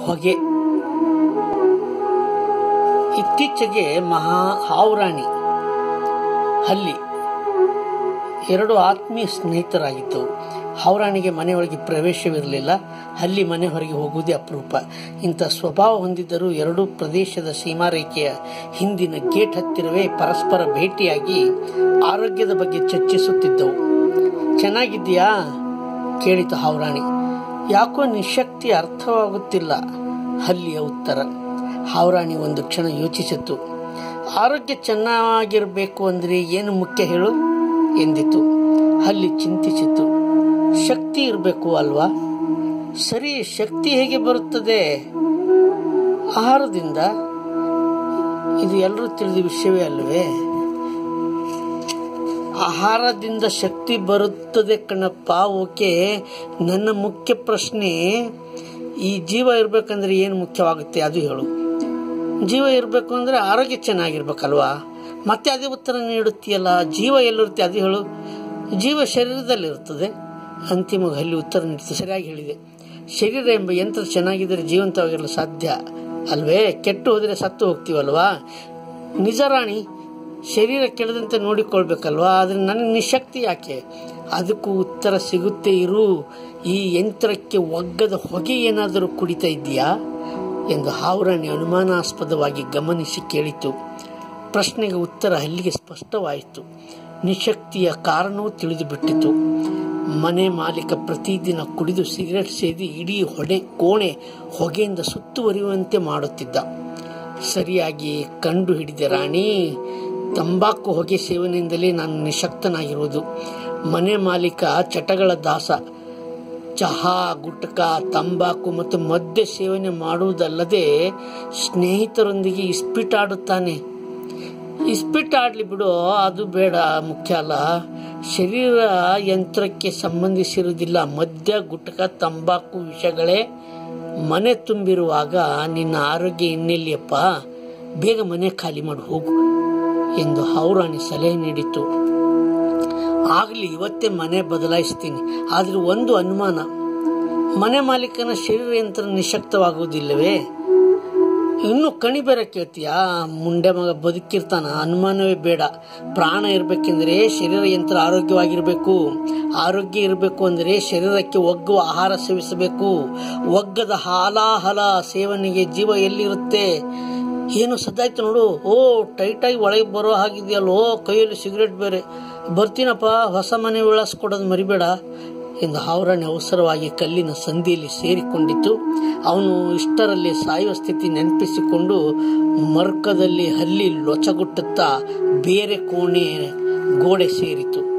ಹೊಗೆ ಇತ್ತೀಚೆಗೆ ಮಹಾ ಹಾವುರಾಣಿ ಹಲ್ಲಿ ಎರಡು ಆತ್ಮೀಯ ಸ್ನೇಹಿತರಾಗಿದ್ದವು ಹಾವುರಾಣಿಗೆ ಮನೆಯೊಳಗೆ ಪ್ರವೇಶವಿರಲಿಲ್ಲ ಹಲ್ಲಿ ಮನೆ ಹೊರಗೆ ಹೋಗುವುದೇ ಅಪರೂಪ ಇಂಥ ಸ್ವಭಾವ ಹೊಂದಿದ್ದರೂ ಎರಡೂ ಪ್ರದೇಶದ ಸೀಮಾರೇಖೆಯ ಹಿಂದಿನ ಗೇಟ್ ಹತ್ತಿರವೇ ಪರಸ್ಪರ ಭೇಟಿಯಾಗಿ ಆರೋಗ್ಯದ ಬಗ್ಗೆ ಚರ್ಚಿಸುತ್ತಿದ್ದವು ಚೆನ್ನಾಗಿದ್ದೀಯಾ ಕೇಳಿತು ಹಾವುರಾಣಿ ಯಾಕೋ ನಿಶಕ್ತಿ ಅರ್ಥವಾಗುತ್ತಿಲ್ಲ ಹಲ್ಲಿಯ ಉತ್ತರ ಹಾವುರಾಣಿ ಒಂದು ಕ್ಷಣ ಯೋಚಿಸಿತು ಆರೋಗ್ಯ ಚೆನ್ನಾಗಿರಬೇಕು ಅಂದ್ರೆ ಏನು ಮುಖ್ಯ ಹೇಳು ಎಂದಿತು ಹಲ್ಲಿ ಚಿಂತಿಸಿತು ಶಕ್ತಿ ಇರಬೇಕು ಅಲ್ವಾ ಸರಿ ಶಕ್ತಿ ಹೇಗೆ ಬರುತ್ತದೆ ಆಹಾರದಿಂದ ಇದು ಎಲ್ಲರೂ ತಿಳಿದ ವಿಷಯವೇ ಅಲ್ವೇ ಆಹಾರದಿಂದ ಶಕ್ತಿ ಬರುತ್ತದೆ ಕಣಪ್ಪ ಓಕೆ ನನ್ನ ಮುಖ್ಯ ಪ್ರಶ್ನೆ ಈ ಜೀವ ಇರ್ಬೇಕಂದ್ರೆ ಏನು ಮುಖ್ಯವಾಗುತ್ತೆ ಅದು ಹೇಳು ಜೀವ ಇರಬೇಕು ಅಂದ್ರೆ ಆರೋಗ್ಯ ಚೆನ್ನಾಗಿರ್ಬೇಕಲ್ವಾ ಮತ್ತೆ ಅದೇ ಉತ್ತರ ನೀಡುತ್ತೀಯಲ್ಲ ಜೀವ ಎಲ್ಲಿರುತ್ತೆ ಅದು ಹೇಳು ಜೀವ ಶರೀರದಲ್ಲಿರುತ್ತದೆ ಅಂತಿಮ ಅಲ್ಲಿ ಉತ್ತರ ನೀಡುತ್ತೆ ಸರಿಯಾಗಿ ಹೇಳಿದೆ ಶರೀರ ಎಂಬ ಯಂತ್ರ ಚೆನ್ನಾಗಿದ್ದರೆ ಜೀವಂತವಾಗಿರಲು ಸಾಧ್ಯ ಅಲ್ವೇ ಕೆಟ್ಟು ಹೋದರೆ ಸತ್ತು ಹೋಗ್ತೀವಲ್ವಾ ನಿಜ ರಾಣಿ ಶರೀರ ಕೆಳದಂತೆ ನೋಡಿಕೊಳ್ಬೇಕಲ್ವಾ ಆದ್ರೆ ನನಗೆ ನಿಶಕ್ತಿ ಯಾಕೆ ಅದಕ್ಕೂ ಉತ್ತರ ಸಿಗುತ್ತೆ ಇರು ಈ ಯಂತ್ರಕ್ಕೆ ಒಗ್ಗದ ಹೊಗೆ ಏನಾದರೂ ಕುಡಿತಾ ಇದೆಯಾ ಎಂದು ಹಾವುರಾಣಿ ಅನುಮಾನಾಸ್ಪದವಾಗಿ ಗಮನಿಸಿ ಕೇಳಿತು ಪ್ರಶ್ನೆಗೆ ಉತ್ತರ ಅಲ್ಲಿಗೆ ಸ್ಪಷ್ಟವಾಯಿತು ನಿಶಕ್ತಿಯ ಕಾರಣವೂ ತಿಳಿದು ಬಿಟ್ಟಿತು ಮನೆ ಮಾಲೀಕ ಪ್ರತಿದಿನ ಕುಡಿದು ಸಿಗರೆಟ್ ಸೇದಿ ಇಡೀ ಹೊಡೆ ಕೋಣೆ ಹೊಗೆಯಿಂದ ಸುತ್ತುವರಿಯುವಂತೆ ಮಾಡುತ್ತಿದ್ದ ಸರಿಯಾಗಿ ಕಂಡು ಹಿಡಿದೆ ರಾಣಿ ತಂಬಾಕು ಹೊಗೆ ಸೇವನೆಯಿಂದಲೇ ನಾನು ನಿಶಕ್ತನಾಗಿರುವುದು ಮನೆ ಮಾಲೀಕ ಚಟಗಳ ದಾಸ ಚಹಾ ಗುಟ್ಕ ತಂಬಾಕು ಮತ್ತು ಮದ್ಯ ಸೇವನೆ ಮಾಡುವುದಲ್ಲದೆ ಸ್ನೇಹಿತರೊಂದಿಗೆ ಇಸ್ಪಿಟಾಡುತ್ತಾನೆ ಇಸ್ಪಿಟ್ ಆಡ್ಲಿ ಬಿಡು ಅದು ಬೇಡ ಮುಖ್ಯ ಅಲ್ಲ ಶರೀರ ಯಂತ್ರಕ್ಕೆ ಸಂಬಂಧಿಸಿರುವುದಿಲ್ಲ ಮದ್ಯ ಗುಟ್ಕ ತಂಬಾಕು ವಿಷಗಳೇ ಮನೆ ತುಂಬಿರುವಾಗ ನಿನ್ನ ಆರೋಗ್ಯ ಇನ್ನೆಲ್ಲಿಯಪ್ಪ ಬೇಗ ಮನೆ ಖಾಲಿ ಮಾಡಿ ಹೋಗು ಎಂದು ಹೌರಾಣಿ ಸಲಹೆ ನೀಡಿತು ಆಗಲಿ ಇವತ್ತೇ ಮನೆ ಬದಲಾಯಿಸ್ತೀನಿ ಆದ್ರೆ ಒಂದು ಅನುಮಾನ ಮನೆ ಮಾಲೀಕನ ಶರೀರ ಯಂತ್ರ ನಿಶಕ್ತವಾಗುವುದಿಲ್ಲವೇ ಇನ್ನು ಕಣಿ ಬೇರೆ ಕೇಳ್ತೀಯಾ ಮುಂಡೆ ಮಗ ಬದುಕಿರ್ತಾನ ಅನುಮಾನವೇ ಬೇಡ ಪ್ರಾಣ ಇರಬೇಕೆಂದ್ರೆ ಶರೀರ ಯಂತ್ರ ಆರೋಗ್ಯವಾಗಿರಬೇಕು ಆರೋಗ್ಯ ಇರಬೇಕು ಅಂದ್ರೆ ಶರೀರಕ್ಕೆ ಒಗ್ಗುವ ಆಹಾರ ಸೇವಿಸಬೇಕು ಒಗ್ಗದ ಹಾಲಾಹಲ ಸೇವನೆಗೆ ಜೀವ ಎಲ್ಲಿರುತ್ತೆ ಏನು ಸದ್ದಾಯ್ತು ನೋಡು ಓ ಟೈಟಾಗಿ ಒಳಗೆ ಬರೋ ಹಾಗಿದೆಯಲ್ಲೋ ಕೈಯಲ್ಲಿ ಸಿಗರೇಟ್ ಬೇರೆ ಬರ್ತೀನಪ್ಪ ಹೊಸ ಮನೆ ವಿಳಾಸ ಕೊಡೋದು ಮರಿಬೇಡ ಎಂದು ಹಾವರಾಣಿ ಅವಸರವಾಗಿ ಕಲ್ಲಿನ ಸಂದಿಯಲ್ಲಿ ಸೇರಿಕೊಂಡಿತು ಅವನು ಇಷ್ಟರಲ್ಲಿ ಸಾಯುವ ಸ್ಥಿತಿ ನೆನಪಿಸಿಕೊಂಡು ಮರ್ಕದಲ್ಲಿ ಹಲ್ಲಿ ಲೊಚಗುಟ್ಟುತ್ತಾ ಬೇರೆ ಕೋಣೆ ಗೋಡೆ ಸೇರಿತು